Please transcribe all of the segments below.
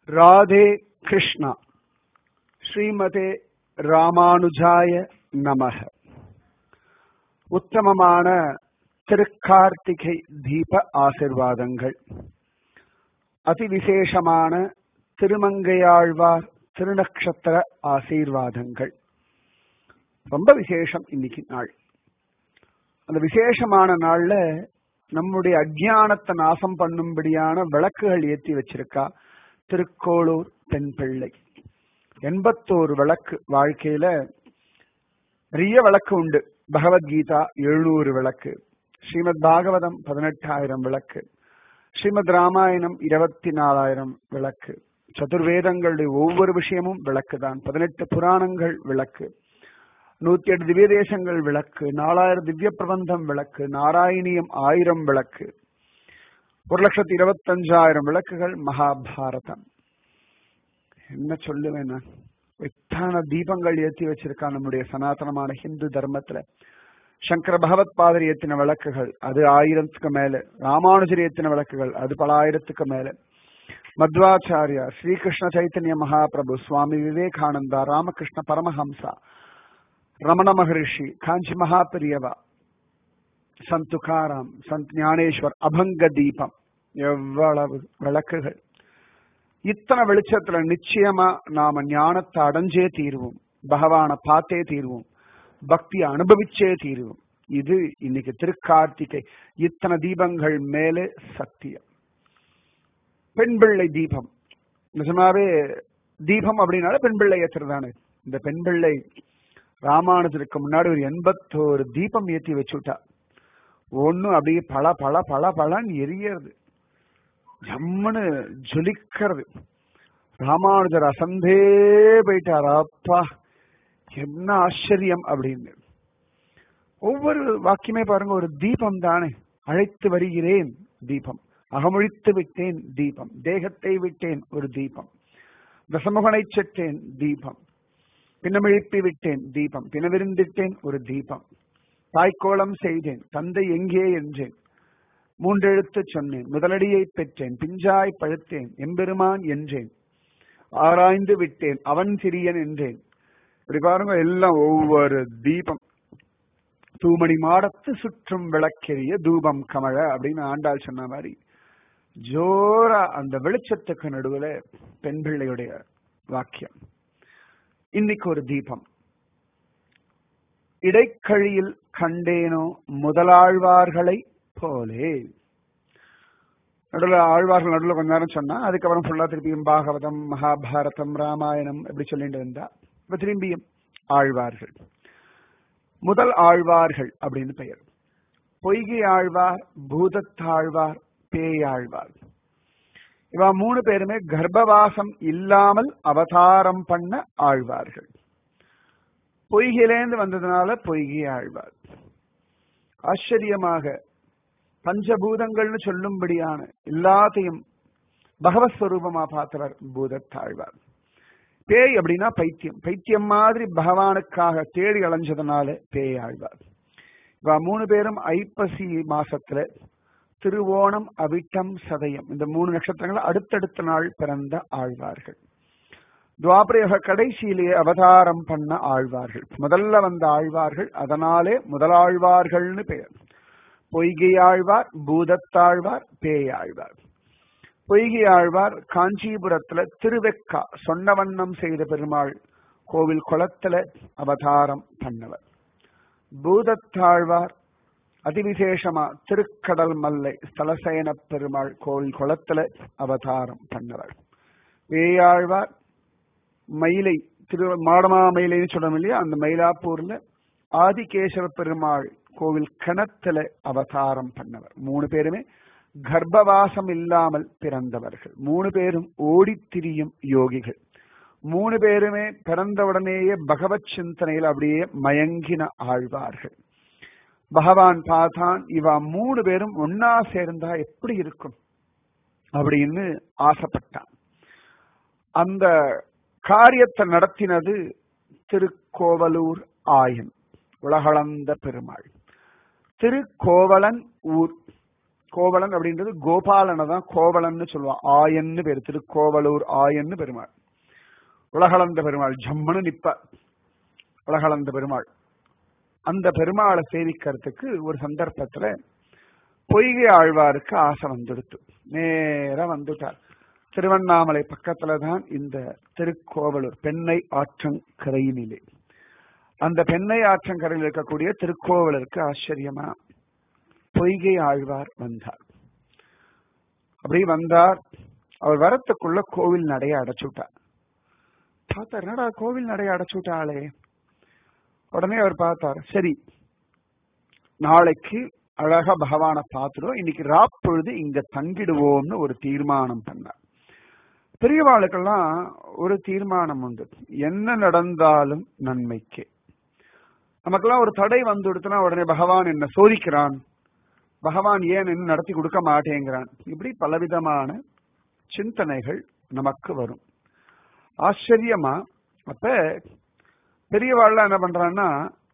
ராதே கிருஷ்ணா ஸ்ரீமதே ராமானுஜாய நமக உத்தமமான திருக்கார்த்திகை தீப ஆசிர்வாதங்கள் அதிவிசேஷமான திருமங்கையாழ்வார் திருநக்ஷத்திர ஆசீர்வாதங்கள் ரொம்ப விசேஷம் இன்னைக்கு நாள் அந்த விசேஷமான நாள்ல நம்முடைய அஜ்ஞானத்தை நாசம் பண்ணும்படியான விளக்குகள் ஏத்தி வச்சிருக்கா திருக்கோளூர் பெண் பிள்ளை எண்பத்தோரு விளக்கு வாழ்க்கையில நிறைய விளக்கு உண்டு பகவத்கீதா எழுநூறு விளக்கு ஸ்ரீமத் பாகவதம் பதினெட்டாயிரம் விளக்கு ஸ்ரீமத் ராமாயணம் இருபத்தி நாலாயிரம் விளக்கு சதுர்வேதங்களுடைய ஒவ்வொரு விஷயமும் விளக்கு தான் பதினெட்டு புராணங்கள் விளக்கு நூத்தி எட்டு திவ்ய தேசங்கள் விளக்கு நாலாயிரம் திவ்ய பிரபந்தம் விளக்கு நாராயணியம் ஆயிரம் விளக்கு ஒரு லட்சத்தி இருபத்தஞ்சாயிரம் விளக்குகள் மகாபாரதம் என்ன சொல்லுவேன் நான் இத்தனை தீபங்கள் ஏற்றி வச்சிருக்கா நம்முடைய சனாதனமான ஹிந்து தர்மத்துல சங்கர பகவத் பாதர் ஏத்தின விளக்குகள் அது ஆயிரத்துக்கு மேல ராமானுஜர் ஏத்தின விளக்குகள் அது பல ஆயிரத்துக்கு மேல மத்வாச்சாரியா ஸ்ரீகிருஷ்ண சைத்தன்ய மகாபிரபு சுவாமி விவேகானந்தா ராமகிருஷ்ண பரமஹம்சா ரமண மகரிஷி காஞ்சி மகாபிரியவா சந்த் துகாராம் சந்த் ஞானேஸ்வர் அபங்க தீபம் எவ்வளவு விளக்குகள் இத்தனை வெளிச்சத்துல நிச்சயமா நாம ஞானத்தை அடைஞ்சே தீருவோம் பகவானை பார்த்தே தீருவோம் பக்தியை அனுபவிச்சே தீருவோம் இது இன்னைக்கு திருக்கார்த்திகை இத்தனை தீபங்கள் மேலே சத்தியம் பெண் பிள்ளை தீபம் நிஜமாவே தீபம் அப்படின்னால பெண் பிள்ளை ஏற்றுறதானே இந்த பெண் பிள்ளை ராமானுஜருக்கு முன்னாடி ஒரு எண்பத்தோரு தீபம் ஏற்றி வச்சுட்டா ஒன்னும் அப்படியே பல பல பல பலன்னு எரியறது ஜம்முன்னு ஜொலிக்கிறது ராமானுஜர் அசந்தே போயிட்டார் அப்பா என்ன ஆச்சரியம் அப்படின்னு ஒவ்வொரு வாக்கியமே பாருங்க ஒரு தீபம் தானே அழைத்து வருகிறேன் தீபம் அகமொழித்து விட்டேன் தீபம் தேகத்தை விட்டேன் ஒரு தீபம் தசமுகனை செற்றேன் தீபம் பின்னமிழிப்பி விட்டேன் தீபம் பினவிருந்திட்டேன் ஒரு தீபம் தாய்க்கோளம் செய்தேன் தந்தை எங்கே என்றேன் மூன்றெழுத்து சொன்னேன் முதலடியை பெற்றேன் பிஞ்சாய் பழுத்தேன் எம்பெருமான் என்றேன் ஆராய்ந்து விட்டேன் அவன் சிறியன் என்றேன் இப்படி பாருங்க எல்லாம் ஒவ்வொரு தீபம் தூமணி மாடத்து சுற்றும் விளக்கெரிய தூபம் கமழ அப்படின்னு ஆண்டாள் சொன்ன மாதிரி ஜோரா அந்த வெளிச்சத்துக்கு நடுவுல பெண் பிள்ளையுடைய வாக்கியம் இன்னைக்கு ஒரு தீபம் இடைக்கழியில் கண்டேனோ முதலாழ்வார்களை போலே நடுவில் ஆழ்வார்கள் நடுவில் கொஞ்ச நேரம் சொன்னா அதுக்கப்புறம் ஃபுல்லா திருப்பியும் பாகவதம் மகாபாரதம் ராமாயணம் எப்படி சொல்லிட்டு இருந்தா இப்ப திரும்பியும் ஆழ்வார்கள் முதல் ஆழ்வார்கள் அப்படின்னு பெயர் பொய்கை ஆழ்வார் பூதத்தாழ்வார் பேயாழ்வார் இவா மூணு பேருமே கர்ப்பவாசம் இல்லாமல் அவதாரம் பண்ண ஆழ்வார்கள் பொய்கிலேந்து வந்ததுனால பொய்கை ஆழ்வார் ஆச்சரியமாக பஞ்சபூதங்கள்னு சொல்லும்படியான எல்லாத்தையும் பகவத் ஸ்வரூபமா பார்த்தவர் பூதத்தாழ்வார் பேய் அப்படின்னா பைத்தியம் பைத்தியம் மாதிரி பகவானுக்காக தேடி அலைஞ்சதுனால பேய் ஆழ்வார் இவ மூணு பேரும் ஐப்பசி மாசத்துல திருவோணம் அவிட்டம் சதயம் இந்த மூணு நட்சத்திரங்கள் அடுத்தடுத்த நாள் பிறந்த ஆழ்வார்கள் துவாபரயோக கடைசியிலேயே அவதாரம் பண்ண ஆழ்வார்கள் முதல்ல வந்த ஆழ்வார்கள் அதனாலே முதலாழ்வார்கள்னு பெயர் பொய்கையாழ்வார் பூதத்தாழ்வார் பேயாழ்வார் பொய்கையாழ்வார் காஞ்சிபுரத்துல திருவெக்கா சொன்னவண்ணம் செய்த பெருமாள் கோவில் குளத்துல அவதாரம் பண்ணவர் பூதத்தாழ்வார் அதிவிசேஷமா திருக்கடல் மல்லை ஸ்தலசயன பெருமாள் கோவில் குளத்துல அவதாரம் பண்ணவர் வேயாழ்வார் மயிலை திரு மாடமா மயிலைன்னு சொல்றோம் இல்லையா அந்த மயிலாப்பூர்ல ஆதிகேசவ பெருமாள் கோவில் கிணத்துல அவதாரம் பண்ணவர் மூணு பேருமே கர்ப்பவாசம் இல்லாமல் பிறந்தவர்கள் மூணு பேரும் ஓடித்திரியும் யோகிகள் மூணு பேருமே பிறந்தவுடனேயே பகவத் சிந்தனையில் அப்படியே மயங்கின ஆழ்வார்கள் பகவான் பார்த்தான் இவா மூணு பேரும் ஒன்னா சேர்ந்தா எப்படி இருக்கும் அப்படின்னு ஆசைப்பட்டான் அந்த காரியத்தை நடத்தினது திருக்கோவலூர் ஆயன் உலகளந்த பெருமாள் திருக்கோவலன் ஊர் கோவலன் அப்படின்றது கோபாலனை தான் கோவலன்னு சொல்லுவான் ஆயன்னு பேர் திருக்கோவலூர் ஆயன்னு பெருமாள் உலகளந்த பெருமாள் ஜம்முன்னு நிப்ப உலகளந்த பெருமாள் அந்த பெருமாளை சேவிக்கிறதுக்கு ஒரு சந்தர்ப்பத்துல பொய்கை ஆழ்வாருக்கு ஆசை வந்துடுத்து நேரா வந்துட்டார் திருவண்ணாமலை பக்கத்துல தான் இந்த திருக்கோவலூர் பெண்ணை ஆற்றங்கரையினிலே அந்த பெண்ணை ஆற்றங்கரையில் இருக்கக்கூடிய திருக்கோவலருக்கு ஆச்சரியமா பொய்கை ஆழ்வார் வந்தார் அப்படி வந்தார் அவர் வரத்துக்குள்ள கோவில் நடைய அடைச்சுட்டார் பார்த்தார் என்னடா கோவில் நடைய அடைச்சுட்டாளே உடனே அவர் பார்த்தார் சரி நாளைக்கு அழகா பகவானை பார்த்துடும் இன்னைக்கு ராப்பொழுது இங்க தங்கிடுவோம்னு ஒரு தீர்மானம் பண்ணார் பெரியவாளுக்கெல்லாம் ஒரு தீர்மானம் உண்டு என்ன நடந்தாலும் நன்மைக்கு நமக்கெல்லாம் ஒரு தடை வந்து கொடுத்தனா உடனே பகவான் என்ன சோதிக்கிறான் பகவான் ஏன் என்ன நடத்தி கொடுக்க மாட்டேங்கிறான் இப்படி பலவிதமான சிந்தனைகள் நமக்கு வரும் ஆச்சரியமா அப்ப பெரியவாள்லாம் என்ன பண்றான்னா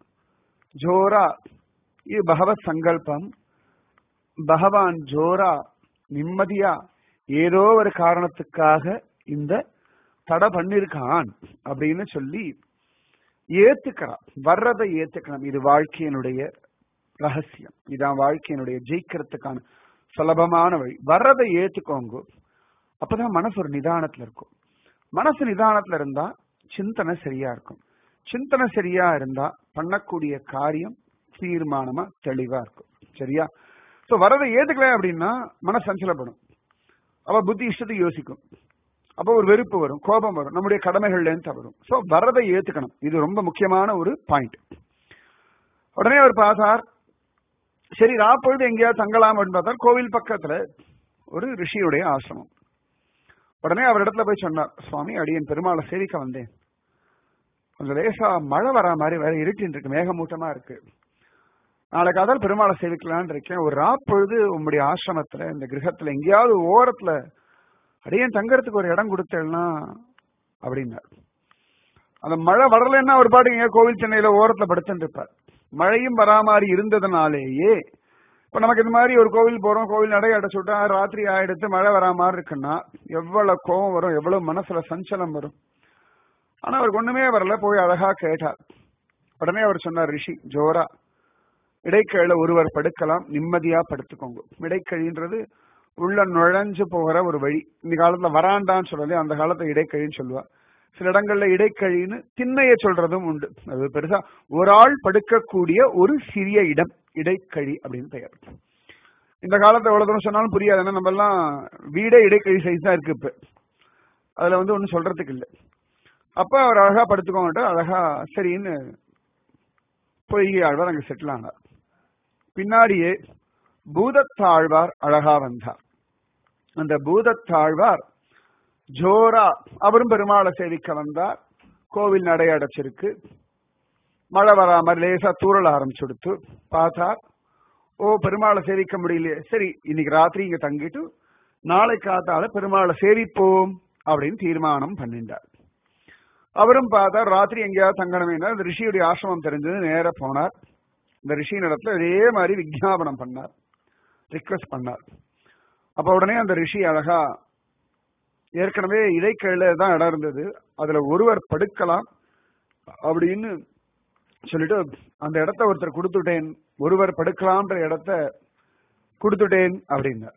ஜோரா இது பகவத் சங்கல்பம் பகவான் ஜோரா நிம்மதியா ஏதோ ஒரு காரணத்துக்காக இந்த தடை பண்ணிருக்கான் அப்படின்னு சொல்லி ஏத்துக்கிறான் வர்றதை ஏத்துக்கலாம் இது வாழ்க்கையினுடைய ரகசியம் இதான் வாழ்க்கையினுடைய ஜெயிக்கிறதுக்கான சுலபமான வழி வர்றதை ஏத்துக்கோங்க அப்பதான் மனசு ஒரு நிதானத்துல இருக்கும் மனசு நிதானத்துல இருந்தா சிந்தனை சரியா இருக்கும் சிந்தனை சரியா இருந்தா பண்ணக்கூடிய காரியம் தீர்மானமா தெளிவா இருக்கும் சரியா சோ வரதை ஏத்துக்கல அப்படின்னா மனசு சஞ்சலப்படும் அவ புத்தி இஷ்டத்துக்கு யோசிக்கும் அப்போ ஒரு வெறுப்பு வரும் கோபம் வரும் நம்முடைய கடமைகள்ல இருந்து தவறும் சோ வரதை ஏத்துக்கணும் இது ரொம்ப முக்கியமான ஒரு பாயிண்ட் உடனே அவர் பார்த்தார் சரி ராப்பொழுது எங்கேயாவது தங்கலாம் அப்படின்னு பார்த்தார் கோவில் பக்கத்துல ஒரு ரிஷியுடைய ஆசிரமம் உடனே அவர் இடத்துல போய் சொன்னார் சுவாமி அடியன் பெருமாளை சேவிக்க வந்தேன் கொஞ்சம் லேசா மழை வரா மாதிரி வேற இருட்டின்னு இருக்கு மேகமூட்டமா இருக்கு நாளைக்கு அதால் பெருமாளை சேவிக்கலான்னு இருக்கேன் ஒரு ராப்பொழுது உங்களுடைய ஆசிரமத்துல இந்த கிரகத்துல எங்கேயாவது ஓரத்துல அடியேன் தங்கறதுக்கு ஒரு இடம் கொடுத்தேன்னா அப்படின்னார் அந்த மழை வரலன்னா ஒரு பாட்டு எங்க கோவில் சென்னையில ஓரத்துல படுத்துட்டு இருப்பார் மழையும் வரா மாதிரி இருந்ததுனாலேயே இப்ப நமக்கு இந்த மாதிரி ஒரு கோவில் போறோம் கோவில் நடை அடைச்சுட்டா ராத்திரி ஆயிடுத்து மழை வரா மாதிரி இருக்குன்னா எவ்வளவு கோபம் வரும் எவ்வளவு மனசுல சஞ்சலம் வரும் ஆனா அவருக்கு ஒண்ணுமே வரல போய் அழகா கேட்டார் உடனே அவர் சொன்னார் ரிஷி ஜோரா இடைக்கழில ஒருவர் படுக்கலாம் நிம்மதியா படுத்துக்கோங்க இடைக்கழின்றது உள்ள நுழைஞ்சு போகிற ஒரு வழி இந்த காலத்துல வராண்டான்னு சொல்லல அந்த காலத்துல இடைக்கழின்னு சொல்லுவா சில இடங்கள்ல இடைக்கழின்னு திண்ணைய சொல்றதும் உண்டு அது பெருசா ஒரு ஆள் படுக்கக்கூடிய ஒரு சிறிய இடம் இடைக்கழி அப்படின்னு பெயர் இந்த காலத்துல எவ்வளவு தூரம் சொன்னாலும் புரியாது ஏன்னா நம்ம எல்லாம் வீடே இடைக்கழி சைஸ் தான் இருக்கு இப்ப அதுல வந்து ஒன்னும் சொல்றதுக்கு இல்லை அப்ப அவர் அழகா படுத்துக்கோங்கிட்ட அழகா சரின்னு பொய்கை ஆழ்வார் அங்க செட்டில் ஆனார் பின்னாடியே பூதத்தாழ்வார் அழகா வந்தார் அந்த பூதத்தாழ்வார் ஜோரா அவரும் பெருமாளை சேவிக்க வந்தார் கோவில் நடை அடைச்சிருக்கு மழை வராம லேசா தூரல் ஆரம்பிச்சுடுத்து பார்த்தார் ஓ பெருமாளை சேவிக்க முடியலையே சரி இன்னைக்கு ராத்திரி இங்க தங்கிட்டு நாளை காத்தால பெருமாளை சேவிப்போம் அப்படின்னு தீர்மானம் பண்ணிட்டார் அவரும் பார்த்தார் ராத்திரி எங்கேயாவது தங்கணுமே அந்த ரிஷியுடைய ஆசிரமம் தெரிஞ்சது நேர போனார் இந்த ரிஷி இடத்துல இதே மாதிரி விஜாபனம் பண்ணார் ரிக்வெஸ்ட் பண்ணார் அப்ப உடனே அந்த ரிஷி அழகா ஏற்கனவே இடைக்கையில தான் இடம் இருந்தது அதுல ஒருவர் படுக்கலாம் அப்படின்னு சொல்லிட்டு அந்த இடத்த ஒருத்தர் கொடுத்துட்டேன் ஒருவர் படுக்கலாம்ன்ற இடத்த கொடுத்துட்டேன் அப்படின்னார்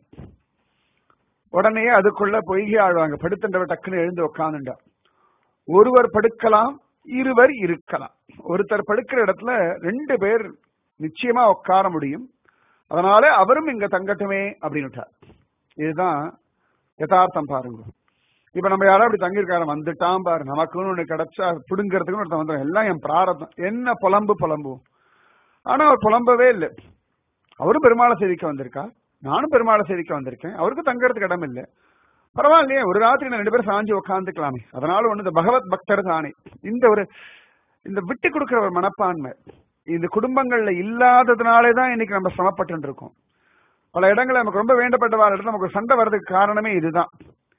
உடனே அதுக்குள்ள பொய்கை ஆழ்வாங்க படுத்துன்றவர் டக்குன்னு எழுந்து உட்காந்துட்டார் ஒருவர் படுக்கலாம் இருவர் இருக்கலாம் ஒருத்தர் படுக்கிற இடத்துல ரெண்டு பேர் நிச்சயமா உட்கார முடியும் அதனால அவரும் இங்க தங்கட்டுமே அப்படின்னுட்டார் இதுதான் யதார்த்தம் பாருங்க இப்ப நம்ம யாரும் அப்படி தங்கியிருக்காரு வந்துட்டான் பாரு நமக்குன்னு ஒண்ணு கிடைச்சா புடுங்கிறதுக்குன்னு ஒருத்தன் வந்துடும் எல்லாம் என் பிராரதம் என்ன புலம்பு புலம்பும் ஆனா அவர் புலம்பவே இல்லை அவரும் பெருமாளை சேவிக்க வந்திருக்கா நானும் பெருமாளை சேவிக்க வந்திருக்கேன் அவருக்கு தங்கறதுக்கு இடம் இல்லை பரவாயில்லையே ஒரு ராத்திரி நான் ரெண்டு பேரும் சாஞ்சி உட்காந்துக்கலாமே அதனால ஒண்ணு இந்த பகவத் பக்தர் தானே இந்த ஒரு இந்த விட்டு கொடுக்கிற ஒரு மனப்பான்மை இந்த குடும்பங்கள்ல இல்லாததுனாலே தான் இன்னைக்கு நம்ம சிரமப்பட்டு இருக்கோம் பல இடங்கள்ல நமக்கு ரொம்ப வேண்டப்பட்ட இடத்துல நமக்கு சண்டை வர்றதுக்கு காரணமே இதுதான்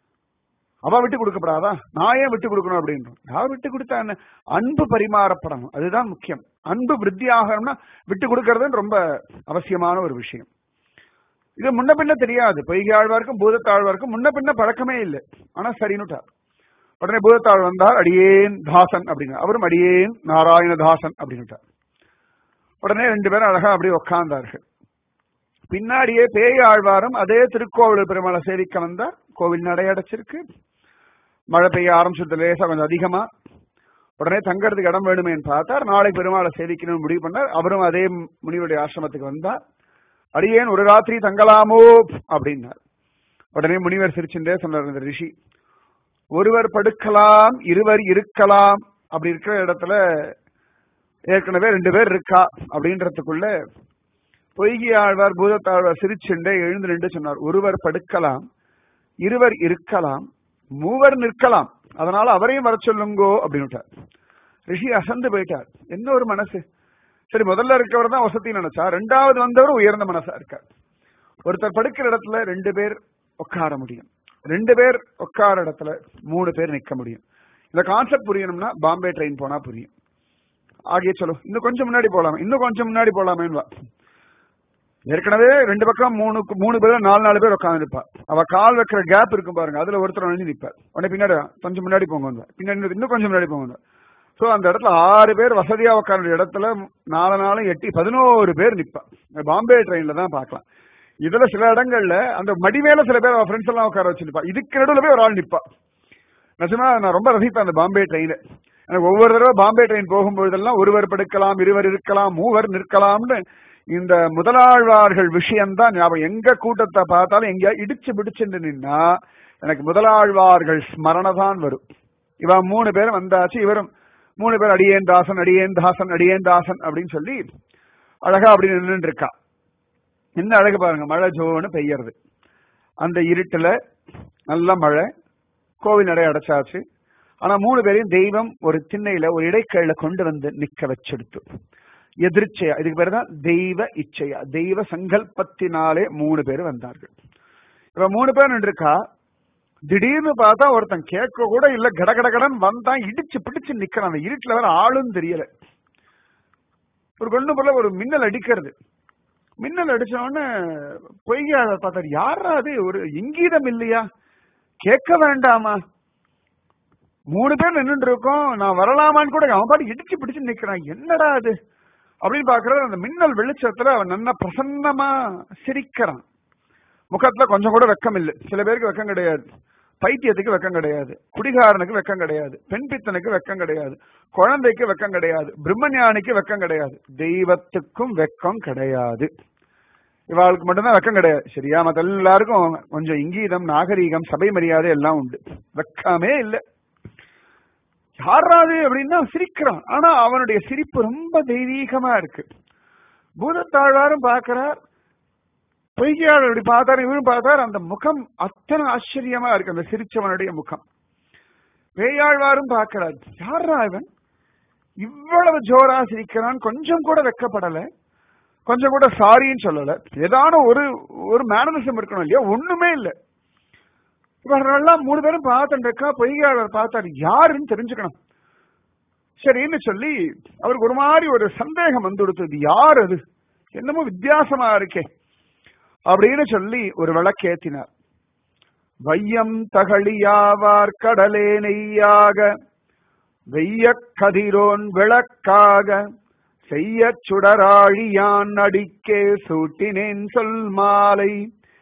அவ விட்டு கொடுக்கப்படாதா நான் ஏன் விட்டு கொடுக்கணும் அப்படின்றோம் யார் விட்டு கொடுத்தா என்ன அன்பு பரிமாறப்படணும் அதுதான் முக்கியம் அன்பு விருத்தி ஆகணும்னா விட்டு கொடுக்கறது ரொம்ப அவசியமான ஒரு விஷயம் இது முன்ன பின்ன தெரியாது பொய்கை ஆழ்வாருக்கும் பூதத்தாழ்வாருக்கும் முன்ன பின்ன பழக்கமே இல்லை ஆனா சரின்னுட்டார் உடனே பூதத்தாழ் வந்தார் அடியேன் தாசன் அப்படிங்க அவரும் அடியேன் நாராயண தாசன் அப்படின்னுட்டார் உடனே ரெண்டு பேரும் அழகா அப்படியே உட்கார்ந்தார்கள் பின்னாடியே பேய் ஆழ்வாரும் அதே திருக்கோவில் பெருமாளை சேவிக்க வந்தார் கோவில் நடை அடைச்சிருக்கு மழை பெய்ய ஆரம்பிச்சது லேசா கொஞ்சம் அதிகமா உடனே தங்கறதுக்கு இடம் வேணுமேன்னு பார்த்தார் நாளை பெருமாளை சேவிக்கணும்னு முடிவு பண்ணார் அவரும் அதே முனிவுடைய ஆசிரமத்துக்கு வந்தார் அடியேன் ஒரு ராத்திரி தங்கலாமோ அப்படின்னார் உடனே முனிவர் சிரிச்சுட்டே சொன்னார் இந்த ரிஷி ஒருவர் படுக்கலாம் இருவர் இருக்கலாம் அப்படி இருக்கிற இடத்துல ஏற்கனவே ரெண்டு பேர் இருக்கா அப்படின்றதுக்குள்ள பொய்கி ஆழ்வார் பூதத்தாழ்வார் சிரிச்சுண்டே எழுந்து நின்று சொன்னார் ஒருவர் படுக்கலாம் இருவர் இருக்கலாம் மூவர் நிற்கலாம் அதனால அவரையும் வர சொல்லுங்கோ அப்படின்னுட்டார் ரிஷி அசந்து போயிட்டார் என்ன ஒரு மனசு சரி முதல்ல இருக்கவர் தான் வசதி நினைச்சா ரெண்டாவது வந்தவர் உயர்ந்த மனசா இருக்கார் ஒருத்தர் படுக்கிற இடத்துல ரெண்டு பேர் உட்கார முடியும் ரெண்டு பேர் உட்கார இடத்துல மூணு பேர் நிக்க முடியும் இந்த கான்செப்ட் புரியணும்னா பாம்பே ட்ரெயின் போனா புரியும் ஆகிய சொல்லு இன்னும் கொஞ்சம் முன்னாடி போலாமே இன்னும் கொஞ்சம் முன்னாடி போலாமேன்னு ஏற்கனவே ரெண்டு பக்கம் மூணு மூணு பேர் நாலு நாலு பேர் உட்காந்து நிற்பா அவ கால் வைக்கிற கேப் இருக்கும் பாருங்க அதுல ஒருத்தர் வந்து நிற்பார் உடனே பின்னாடி கொஞ்சம் முன்னாடி போங்க பின்னாடி இன்னும் கொஞ்சம் முன்னாடி போங்க சோ அந்த இடத்துல ஆறு பேர் வசதியா உட்கார இடத்துல நாலு நாளும் எட்டி பதினோரு பேர் நிற்பா பாம்பே ட்ரெயின்ல தான் பார்க்கலாம் இதுல சில இடங்கள்ல அந்த மடி மேல சில பேர் அவன் ஃப்ரெண்ட்ஸ் எல்லாம் உட்கார வச்சிருப்பா இதுக்கு நடுவில் போய் ஒரு ஆள் நிற்பா நிஜமா நான் ரொம்ப ரசிப்பேன் அந்த பாம்பே ட்ரெயின் எனக்கு ஒவ்வொரு தடவை பாம்பே ட்ரெயின் போகும்போதெல்லாம் ஒருவர் படுக்கலாம் இருவர் இருக்கலாம் மூவர் நிற்கலாம்னு இந்த முதலாழ்வார்கள் விஷயம்தான் ஞாபகம் எங்க கூட்டத்தை பார்த்தாலும் எங்கேயா இடிச்சு பிடிச்சுட்டு நின்னா எனக்கு முதலாழ்வார்கள் ஸ்மரண தான் வரும் இவன் மூணு பேரும் வந்தாச்சு இவரும் மூணு பேர் அடியேன் தாசன் அடியேன் தாசன் அடியேன் தாசன் அப்படின்னு சொல்லி அழகா அப்படி நின்று இருக்கா என்ன அழகு பாருங்க மழை ஜோன்னு பெய்யறது அந்த இருட்டுல நல்ல மழை கோவில் நடை அடைச்சாச்சு ஆனா மூணு பேரையும் தெய்வம் ஒரு திண்ணையில ஒரு இடைக்கையில கொண்டு வந்து நிக்க வச்செடுத்து எதிர்ச்சையா இதுக்கு பேர் தான் தெய்வ இச்சையா தெய்வ சங்கல்பத்தினாலே மூணு பேர் வந்தார்கள் இப்ப மூணு பேர் நின்றுருக்கா திடீர்னு பார்த்தா ஒருத்தன் கேட்க கூட இல்ல கடகடகடன் வந்தான் இடிச்சு பிடிச்சு நிக்கிறான் அந்த இருட்டுல வேற ஆளும் தெரியல ஒரு கொண்டு போல ஒரு மின்னல் அடிக்கிறது மின்னல் அடிச்ச உடனே பொய்யாத பார்த்தாரு யாரா அது ஒரு இங்கீதம் இல்லையா கேட்க வேண்டாமா மூணு பேர் நின்றுட்டு இருக்கோம் நான் வரலாமான்னு கூட அவன் பாட்டு இடிச்சு பிடிச்சு நிக்கிறான் என்னடா அது அப்படின்னு பாக்குறது அந்த மின்னல் வெளிச்சத்துல அவன் நல்ல பிரசன்னமா சிரிக்கிறான் முகத்துல கொஞ்சம் கூட வெக்கம் இல்லை சில பேருக்கு வெக்கம் கிடையாது பைத்தியத்துக்கு வெக்கம் கிடையாது குடிகாரனுக்கு வெக்கம் கிடையாது பெண் பித்தனுக்கு வெக்கம் கிடையாது குழந்தைக்கு வெக்கம் கிடையாது பிரம்மஞானிக்கு வெக்கம் கிடையாது தெய்வத்துக்கும் வெக்கம் கிடையாது இவாளுக்கு மட்டும்தான் வெக்கம் கிடையாது சரியா மத்த எல்லாருக்கும் கொஞ்சம் இங்கீதம் நாகரீகம் சபை மரியாதை எல்லாம் உண்டு வெக்கமே இல்லை யாராது அப்படின்னா சிரிக்கிறான் ஆனா அவனுடைய சிரிப்பு ரொம்ப தெய்வீகமா இருக்கு பூதத்தாழ்வாரும் பார்க்கிறார் பொய்கையாளர் இப்படி பார்த்தார் இவரும் பார்த்தார் அந்த முகம் அத்தனை ஆச்சரியமா இருக்கு அந்த சிரிச்சவனுடைய முகம் பேயாழ்வாரும் பார்க்கிறார் யாரா இவன் இவ்வளவு ஜோரா சிரிக்கிறான் கொஞ்சம் கூட வெக்கப்படல கொஞ்சம் கூட சாரின்னு சொல்லல ஏதான ஒரு ஒரு மேனரிசம் இருக்கணும் இல்லையா ஒண்ணுமே இல்லை இவர்களெல்லாம் மூணு பேரும் பார்த்துருக்கா பொய்கையாளர் பார்த்தார் யாருன்னு தெரிஞ்சுக்கணும் சரின்னு சொல்லி அவருக்கு ஒரு மாதிரி ஒரு சந்தேகம் வந்து கொடுத்தது யார் அது என்னமோ வித்தியாசமா இருக்கே அப்படின்னு சொல்லி ஒரு விளக்கேத்தினார் வையம் தகழியாவார் கடலே நெய்யாக வெய்ய கதிரோன் விளக்காக செய்ய சுடராழியான் அடிக்கே சூட்டினேன் சொல் மாலை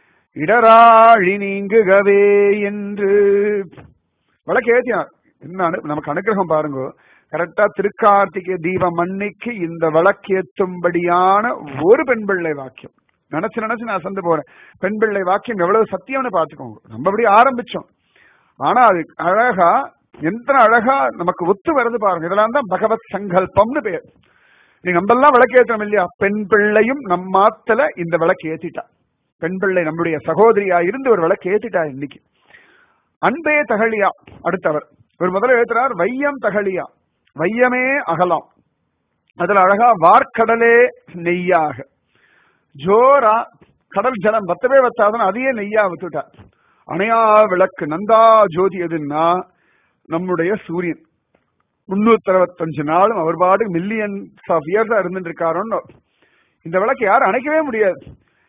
இடராழி நீங்குகவே என்று விளக்கேத்தினார் என்ன நமக்கு அனுகிரகம் பாருங்க கரெக்டா திருக்கார்த்திகை தீபம் அன்னைக்கு இந்த விளக்கேற்றும்படியான ஒரு பெண் பிள்ளை வாக்கியம் நினைச்சு நினைச்சு நான் சந்து போறேன் பெண் பிள்ளை வாக்கியம் எவ்வளவு சத்தியம்னு பாத்துக்கோங்க நம்ம அப்படி ஆரம்பிச்சோம் ஆனா அது அழகா எந்த அழகா நமக்கு ஒத்து வருது பாருங்க இதெல்லாம் தான் பகவத் சங்கல்பம்னு பேர் நீ நம்மெல்லாம் விளக்கேற்றோம் இல்லையா பெண் பிள்ளையும் நம்மாத்துல இந்த விளக்கு ஏத்திட்டா பெண் பிள்ளை நம்முடைய சகோதரியா இருந்து ஒரு விளக்கு ஏத்திட்டா இன்னைக்கு அன்பே தகழியா அடுத்தவர் ஒரு முதல்ல ஏத்துறார் வையம் தகழியா வையமே அகலாம் அதுல அழகா வார்க்கடலே நெய்யாக ஜோரா கடல் ஜலம் வத்தவே வத்தாதன அதையே நெய்யா விட்டுட்டார் அணையா விளக்கு நந்தா ஜோதி எதுன்னா நம்முடைய சூரியன் முன்னூத்தி அறுபத்தஞ்சு நாளும் அவர் பாடு மில்லியன்ஸ் ஆஃப் இயர்ஸா இருந்துட்டு இருக்காரோன்னு இந்த விளக்கு யாரும் அணைக்கவே முடியாது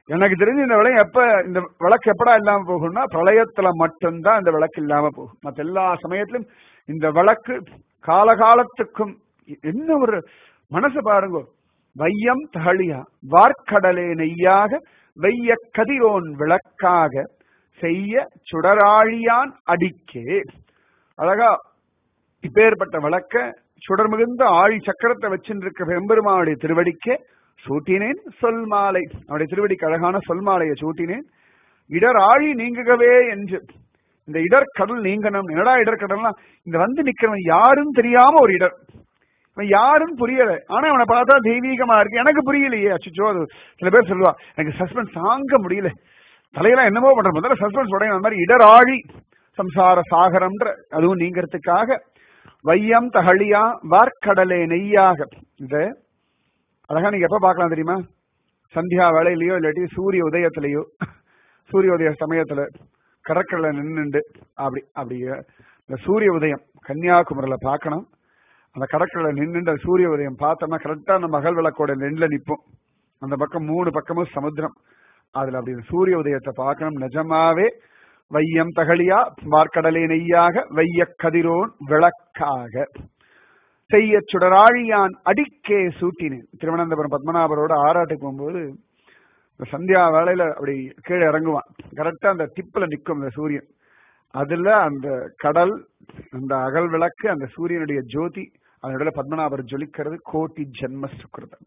எனக்கு தெரிஞ்சு இந்த விளக்கு எப்ப இந்த விளக்கு எப்படா இல்லாம போகும்னா பிரளயத்துல மட்டும்தான் இந்த விளக்கு இல்லாம போகும் மத்த எல்லா சமயத்திலும் இந்த விளக்கு காலகாலத்துக்கும் என்ன ஒரு மனசு பாருங்க வையம் தகழியா வார்க்கடலே நெய்யாக வெய்ய கதிரோன் விளக்காக செய்ய சுடராழியான் அடிக்கே அழகா இப்பேற்பட்ட விளக்க சுடர் மிகுந்த ஆழி சக்கரத்தை வச்சிருக்க பெரும்பெருமானுடைய திருவடிக்கே சூட்டினேன் சொல் மாலை அவருடைய திருவடிக்கு அழகான சொல் மாலையை சூட்டினேன் இடர் ஆழி நீங்குகவே என்று இந்த இடர்கடல் நீங்கணும் என்னடா இடர்கடல்னா இந்த வந்து நிக்கிறவன் யாரும் தெரியாம ஒரு இடர் இவன் யாரும் புரியல ஆனா அவனை பார்த்தா தெய்வீகமா இருக்கு எனக்கு புரியலையே அச்சுச்சோ அது சில பேர் சொல்லுவா எனக்கு சஸ்பென்ஸ் தாங்க முடியல தலையெல்லாம் என்னமோ பண்ற முதல்ல சஸ்பென்ஸ் உடைய அந்த மாதிரி இடராழி சம்சார சாகரம்ன்ற அதுவும் நீங்கிறதுக்காக வையம் தகழியா வார்க்கடலே நெய்யாக இது அழகா நீங்க எப்ப பார்க்கலாம் தெரியுமா சந்தியா வேலையிலயோ இல்லாட்டி சூரிய உதயத்திலேயோ சூரிய உதய சமயத்துல கடற்கடல நின்னுண்டு அப்படி அப்படி இந்த சூரிய உதயம் கன்னியாகுமரியில பார்க்கணும் அந்த கடற்கடல நின்னுண்டு அந்த சூரிய உதயம் பார்த்தோம்னா கரெக்டா நம்ம அகல் விளக்கோட நெல்ல நிப்போம் அந்த பக்கம் மூணு பக்கமும் சமுத்திரம் அதுல அப்படி சூரிய உதயத்தை பார்க்கணும் நிஜமாவே வையம் தகழியா வார்க்கடலே நெய்யாக வைய கதிரோன் விளக்காக செய்ய சுடராழியான் அடிக்கே சூட்டினேன் திருவனந்தபுரம் பத்மநாபரோட ஆராட்டுக்கு போகும்போது இந்த சந்தியா வேலையில அப்படி கீழே இறங்குவான் கரெக்டா அந்த டிப்ல நிற்கும் அந்த சூரியன் அதுல அந்த கடல் அந்த அகல் விளக்கு அந்த சூரியனுடைய ஜோதி அதனுடைய பத்மநாபர் ஜொலிக்கிறது கோட்டி ஜென்ம சுக்கிருதம்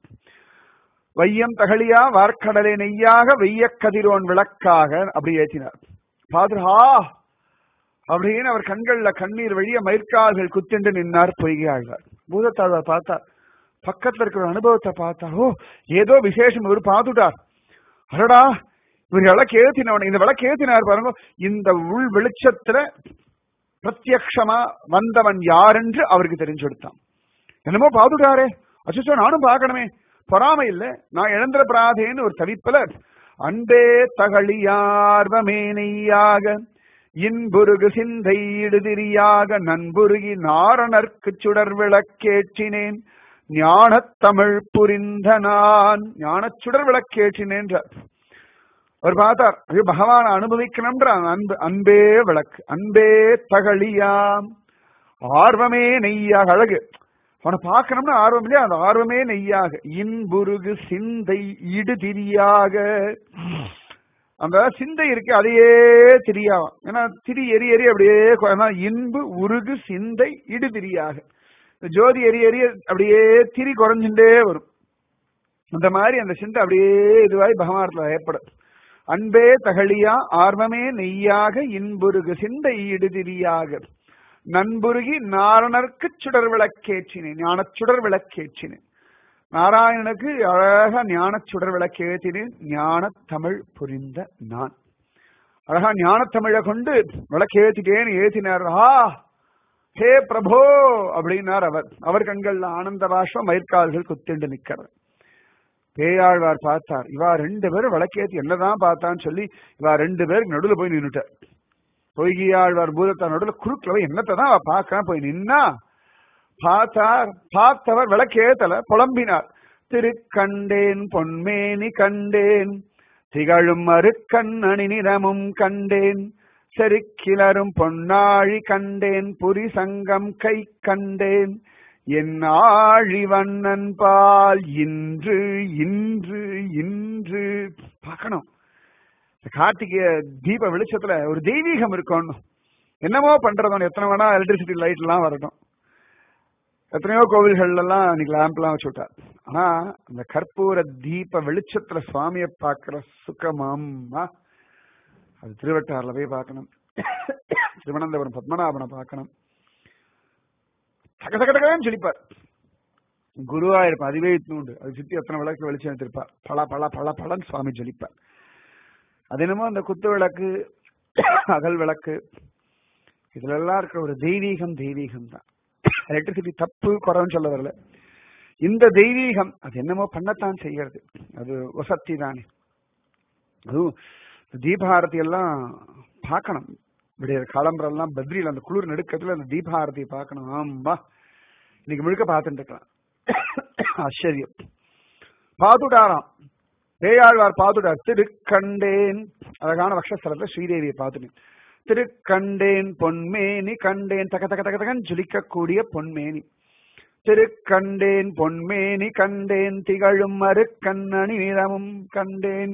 வையம் தகழியா வார்க்கடலை நெய்யாக வெய்ய கதிரோன் விளக்காக அப்படி ஏற்றினார் பாதுரா அப்படின்னு அவர் கண்கள்ல கண்ணீர் வழிய மயிர்கால்கள் குத்திண்டு நின்னார் பொய்கை ஆழ்வார் பூதத்தாழ்வார் பார்த்தா பக்கத்துல இருக்கிற அனுபவத்தை பார்த்தா ஓ ஏதோ விசேஷம் இவர் பார்த்துட்டார் அடடா இவர் விளக்கு ஏத்தினவன் இந்த விளக்கு ஏத்தினார் பாருங்க இந்த உள் வெளிச்சத்துல பிரத்யக்ஷமா வந்தவன் யார் என்று அவருக்கு தெரிஞ்சு கொடுத்தான் என்னமோ பார்த்துட்டாரே அச்சோ நானும் பார்க்கணுமே பொறாமை இல்ல நான் இழந்திர பிராதேன்னு ஒரு தவிப்புல அன்பே தகழியார்வமே நெய்யாக இன்புருகு சிந்தை இடுதிரியாக நண்புருகி நாரணர்க்கு சுடர் விளக்கேற்றினேன் ஞானத் தமிழ் புரிந்த நான் ஞானச் சுடர் விளக்கேற்றினேன் அவர் பார்த்தார் ஐயோ பகவான் அனுபவிக்கணும்ன்ற அன்பு அன்பே விளக்கு அன்பே தகழியாம் ஆர்வமே நெய்யாக அழகு அவனை பார்க்கணும்னு ஆர்வம் இல்லையா அந்த ஆர்வமே நெய்யாக இன்புருகு சிந்தை இடுதிரியாக அந்த சிந்தை இருக்கு அதையே திரியாவாம் ஏன்னா திரி எரி எரி அப்படியே இன்பு உருகு சிந்தை இடுதிரியாக ஜோதி எரி எரிய அப்படியே திரி குறைஞ்சுட்டே வரும் அந்த மாதிரி அந்த சிந்தை அப்படியே இதுவாய் பகவானத்துல ஏற்படும் அன்பே தகழியா ஆர்வமே நெய்யாக இன்புருகு சிந்தை இடுதிரியாக நண்புருகி நாரணர்க்கு சுடர் விளக்கேற்றினேன் ஞான சுடர் விளக்கேற்றினேன் நாராயணனுக்கு அழகா ஞான சுடர் விளக்கேற்றினேன் ஞான தமிழ் புரிந்த நான் அழகா ஞான தமிழை கொண்டு விளக்கேற்றிட்டேன்னு ஏற்றினார் ஆ ஹே பிரபோ அப்படின்னார் அவர் அவர் கண்கள்ல ஆனந்த பாஷம் மயிர்கால்கள் குத்திண்டு நிக்கிறார் பேயாழ்வார் பார்த்தார் இவா ரெண்டு பேரும் விளக்கேத்தி என்னதான் பார்த்தான்னு சொல்லி இவா ரெண்டு பேருக்கு நடுவில் போய் நின்னுட்டார் பொய்கியாழ்வார் பூதத்தார் நடுவில் குறுக்கில் போய் என்னத்தை தான் அவ பார்க்க போய் நின்னா பார்த்தார் பார்த்தவர் விளக்கேத்தல புலம்பினார் திருக்கண்டேன் பொன்மேனி கண்டேன் திகழும் அருக்கண் அணி நிறமும் கண்டேன் செருக்கிலரும் பொன்னாழி கண்டேன் புரி சங்கம் கை கண்டேன் என் ஆழி வண்ணன் பால் இன்று இன்று இன்று பார்க்கணும் கார்த்திகை தீப வெளிச்சத்துல ஒரு தெய்வீகம் இருக்கணும் என்னமோ பண்றதோ எத்தனை வேணா எலக்ட்ரிசிட்டி லைட் எல்லாம் வரட்டும் எத்தனையோ கோவில்கள் எல்லாம் இன்னைக்கு லேம்ப் எல்லாம் வச்சு விட்டார் ஆனா அந்த கற்பூர தீப வெளிச்சத்துல சுவாமியை பார்க்கிற சுகமாம்மா அது திருவட்டாறுல போய் பார்க்கணும் திருவனந்தபுரம் பத்மநாபனை பார்க்கணும் சகசகடகன்னு சொல்லிப்பார் குருவாயிருப்பார் அதுவே உண்டு அது சுத்தி எத்தனை விளக்கு வெளிச்சம் எடுத்திருப்பார் பல பல பல பலன் சுவாமி ஜொலிப்பார் அது என்னமோ அந்த குத்து விளக்கு அகல் விளக்கு இதுல எல்லாம் இருக்கிற ஒரு தெய்வீகம் தெய்வீகம் தான் எலக்ட்ரிசிட்டி தப்பு குறைன்னு சொல்ல வரல இந்த தெய்வீகம் அது என்னமோ பண்ணத்தான் செய்யறது அது வசத்தி தானே அதுவும் தீபாரதி எல்லாம் பார்க்கணும் விடிய காலம்பரெல்லாம் பத்ரியில் அந்த குளிர் நடுக்கத்துல அந்த தீபாரதியை பார்க்கணும் ஆமா இன்னைக்கு முழுக்க பார்த்துட்டு இருக்கலாம் ஆச்சரியம் பார்த்துட்டாராம் பேயாழ்வார் பார்த்துட்டார் திருக்கண்டேன் அழகான வக்ஷஸ்தலத்துல ஸ்ரீதேவியை பார்த்துட்டேன் திருக்கண்டேன் பொன்மேனி கண்டேன் தக தக தக தகன் ஜொலிக்கக்கூடிய பொன்மேனி திருக்கண்டேன் பொன்மேனி கண்டேன் திகழும் மறுக்கண்ணணி நிறமும் கண்டேன்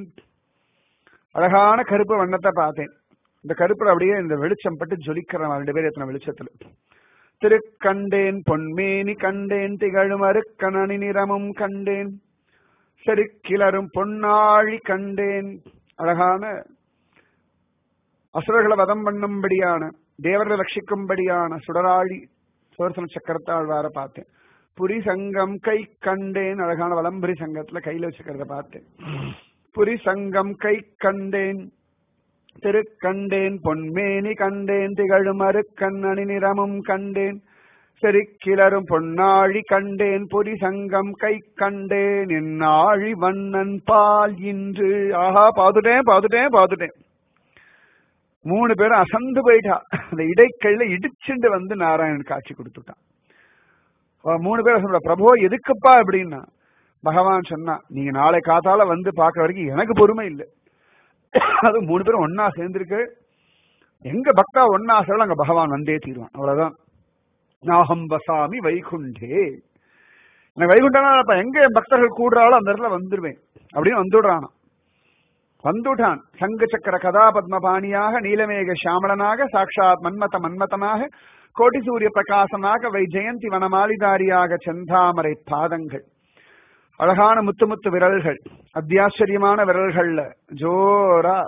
அழகான கருப்பு வண்ணத்தை பார்த்தேன் இந்த கருப்புல அப்படியே இந்த வெளிச்சம் பட்டு ஜொலிக்கிறேன் ரெண்டு பேரும் எத்தனை வெளிச்சத்துல திருக்கண்டேன் பொன்மேனி கண்டேன் திகழும் அருக்கணனி நிறமும் கண்டேன் செருக்கிலரும் பொன்னாழி கண்டேன் அழகான அசுரர்களை வதம் பண்ணும்படியான தேவர்களை ரட்சிக்கும்படியான சுடராழி சுதர்சன சக்கரத்தாழ்வார பார்த்தேன் புரி சங்கம் கை கண்டேன் அழகான வலம்புரி சங்கத்துல கையில வச்சுக்கிறத பார்த்தேன் புரி சங்கம் கை கண்டேன் திருக்கண்டேன் பொன்மேனி கண்டேன் திகழும் அருக்கண்ணணி நிறமும் கண்டேன் செருக்கிலரும் பொன்னாழி கண்டேன் பொரி சங்கம் கை கண்டேன் என் ஆழி வண்ணன் பால் இன்று ஆஹா பாத்துட்டேன் பாத்துட்டேன் பாத்துட்டேன் மூணு பேரும் அசந்து போயிட்டா அந்த இடைக்கல்ல இடிச்சுண்டு வந்து நாராயணன் காட்சி கொடுத்துட்டான் அவ மூணு பேரும் சொல்ற பிரபோ எதுக்குப்பா அப்படின்னா பகவான் சொன்னா நீங்க நாளை காத்தால வந்து பார்க்க வரைக்கும் எனக்கு பொறுமை இல்லை அது மூணு பேரும் ஒன்னா சேர்ந்திருக்கு எங்க பக்தா ஒன்னா சேரல அங்க பகவான் வந்தே தீருவான் அவ்வளவுதான் நாகம் வசாமி வைகுண்டே எனக்கு வைகுண்டனா அப்ப எங்க என் பக்தர்கள் கூடுறாளோ அந்த இடத்துல வந்துருவேன் அப்படின்னு வந்துடுறானா வந்துட்டான் சங்கு சக்கர கதா பத்மபாணியாக நீலமேக சாமளனாக சாட்சாத் மன்மத மன்மதனாக கோட்டி சூரிய பிரகாசனாக வை ஜெயந்தி வனமாலிதாரியாக செந்தாமரை பாதங்கள் அழகான முத்து முத்து விரல்கள் அத்தியாச்சரியமான விரல்கள்ல ஜோரா